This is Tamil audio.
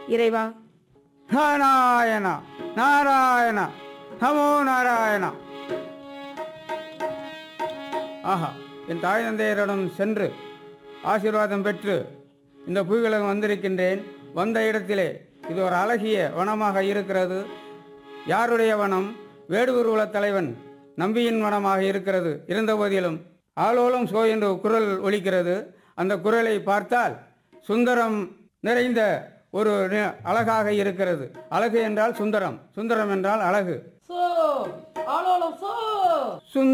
இறைவா நாராயணா நாராயணா நமோ நாராயணா ஆஹா என் தாய் தந்தையரிடம் சென்று ஆசீர்வாதம் பெற்று இந்த புவிகளும் வந்திருக்கின்றேன் வந்த இடத்திலே இது ஒரு அழகிய வனமாக இருக்கிறது யாருடைய வனம் வேடுவர் குலத் தலைவன் நம்பியின் வனமாக இருக்கிறது இருந்தபோதிலும் ஆளோலம் சோ என்று குரல் ஒலிக்கிறது அந்த குரலை பார்த்தால் சுந்தரம் நிறைந்த ஒரு நி- அழகாக இருக்கிறது அழகு என்றால் சுந்தரம் சுந்தரம் என்றால் அழகு சோ ஆளோளம் சோ சுந்தரம்